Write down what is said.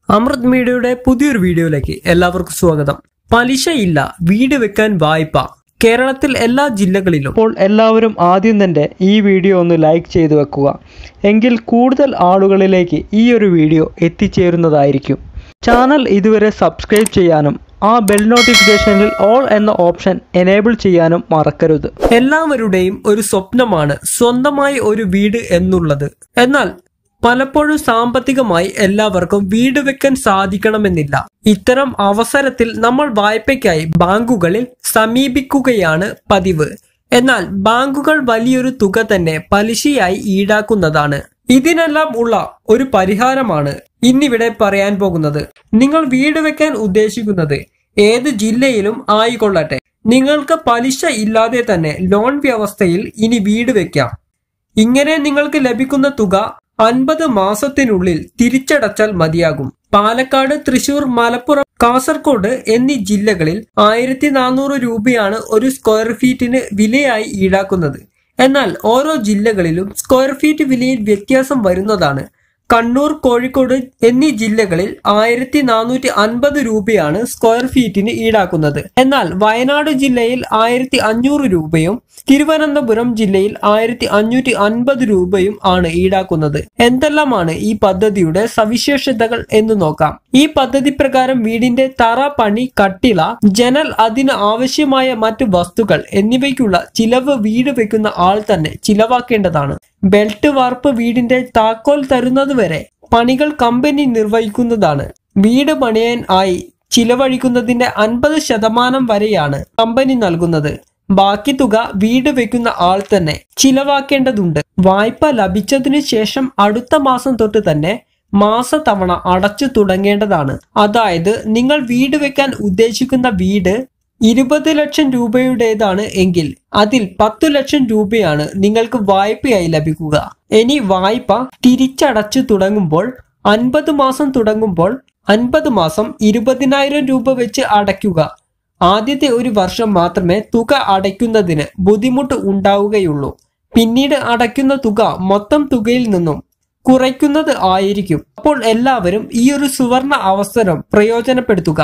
അമൃത് മീഡിയയുടെ പുതിയൊരു വീഡിയോയിലേക്ക് എല്ലാവർക്കും സ്വാഗതം പലിശയില്ല വീട് വെക്കാൻ വായ്പ കേരളത്തിൽ എല്ലാ ജില്ലകളിലും അപ്പോൾ എല്ലാവരും ആദ്യം തന്നെ ഈ വീഡിയോ ഒന്ന് ലൈക്ക് ചെയ്തു വെക്കുക എങ്കിൽ കൂടുതൽ ആളുകളിലേക്ക് ഈ ഒരു വീഡിയോ എത്തിച്ചേരുന്നതായിരിക്കും ചാനൽ ഇതുവരെ സബ്സ്ക്രൈബ് ചെയ്യാനും ആ ബെൽ നോട്ടിഫിക്കേഷനിൽ ഓൾ എന്ന ഓപ്ഷൻ എനേബിൾ ചെയ്യാനും മറക്കരുത് എല്ലാവരുടെയും ഒരു സ്വപ്നമാണ് സ്വന്തമായി ഒരു വീട് എന്നുള്ളത് എന്നാൽ പലപ്പോഴും സാമ്പത്തികമായി എല്ലാവർക്കും വീട് വെക്കാൻ സാധിക്കണമെന്നില്ല ഇത്തരം അവസരത്തിൽ നമ്മൾ വായ്പയ്ക്കായി ബാങ്കുകളിൽ സമീപിക്കുകയാണ് പതിവ് എന്നാൽ ബാങ്കുകൾ വലിയൊരു തുക തന്നെ പലിശയായി ഈടാക്കുന്നതാണ് ഇതിനെല്ലാം ഉള്ള ഒരു പരിഹാരമാണ് ഇന്നിവിടെ പറയാൻ പോകുന്നത് നിങ്ങൾ വീട് വെക്കാൻ ഉദ്ദേശിക്കുന്നത് ഏത് ജില്ലയിലും ആയിക്കൊള്ളട്ടെ നിങ്ങൾക്ക് പലിശ ഇല്ലാതെ തന്നെ ലോൺ വ്യവസ്ഥയിൽ ഇനി വീട് വെക്കാം ഇങ്ങനെ നിങ്ങൾക്ക് ലഭിക്കുന്ന തുക അൻപത് മാസത്തിനുള്ളിൽ തിരിച്ചടച്ചാൽ മതിയാകും പാലക്കാട് തൃശൂർ മലപ്പുറം കാസർഗോഡ് എന്നീ ജില്ലകളിൽ ആയിരത്തി നാനൂറ് രൂപയാണ് ഒരു സ്ക്വയർ ഫീറ്റിന് വിലയായി ഈടാക്കുന്നത് എന്നാൽ ഓരോ ജില്ലകളിലും സ്ക്വയർ ഫീറ്റ് വിലയിൽ വ്യത്യാസം വരുന്നതാണ് കണ്ണൂർ കോഴിക്കോട് എന്നീ ജില്ലകളിൽ ആയിരത്തി നാനൂറ്റി അൻപത് രൂപയാണ് സ്ക്വയർ ഫീറ്റിന് ഈടാക്കുന്നത് എന്നാൽ വയനാട് ജില്ലയിൽ ആയിരത്തി അഞ്ഞൂറ് രൂപയും തിരുവനന്തപുരം ജില്ലയിൽ ആയിരത്തി അഞ്ഞൂറ്റി അൻപത് രൂപയും ആണ് ഈടാക്കുന്നത് എന്തെല്ലാമാണ് ഈ പദ്ധതിയുടെ സവിശേഷതകൾ എന്ന് നോക്കാം ഈ പദ്ധതി പ്രകാരം വീടിന്റെ തറ പണി കട്ടിള ജനൽ അതിന് ആവശ്യമായ മറ്റു വസ്തുക്കൾ എന്നിവയ്ക്കുള്ള ചിലവ് വീട് വെക്കുന്ന ആൾ തന്നെ ചിലവാക്കേണ്ടതാണ് ബെൽറ്റ് വാർപ്പ് വീടിന്റെ താക്കോൽ തരുന്നതുവരെ പണികൾ കമ്പനി നിർവഹിക്കുന്നതാണ് വീട് പണിയാൻ ആയി ചിലവഴിക്കുന്നതിന്റെ അൻപത് ശതമാനം വരെയാണ് കമ്പനി നൽകുന്നത് ബാക്കി തുക വീട് വെക്കുന്ന ആൾ തന്നെ ചിലവാക്കേണ്ടതുണ്ട് വായ്പ ലഭിച്ചതിനു ശേഷം അടുത്ത മാസം തൊട്ട് തന്നെ മാസത്തവണ അടച്ചു തുടങ്ങേണ്ടതാണ് അതായത് നിങ്ങൾ വീട് വെക്കാൻ ഉദ്ദേശിക്കുന്ന വീട് ഇരുപത് ലക്ഷം രൂപയുടേതാണ് എങ്കിൽ അതിൽ പത്തു ലക്ഷം രൂപയാണ് നിങ്ങൾക്ക് വായ്പയായി ലഭിക്കുക ഇനി വായ്പ തിരിച്ചടച്ചു തുടങ്ങുമ്പോൾ അൻപത് മാസം തുടങ്ങുമ്പോൾ അൻപത് മാസം ഇരുപതിനായിരം രൂപ വെച്ച് അടയ്ക്കുക ആദ്യത്തെ ഒരു വർഷം മാത്രമേ തുക അടയ്ക്കുന്നതിന് ബുദ്ധിമുട്ട് ഉണ്ടാവുകയുള്ളൂ പിന്നീട് അടയ്ക്കുന്ന തുക മൊത്തം തുകയിൽ നിന്നും കുറയ്ക്കുന്നത് ആയിരിക്കും അപ്പോൾ എല്ലാവരും ഈ ഒരു സുവർണ അവസരം പ്രയോജനപ്പെടുത്തുക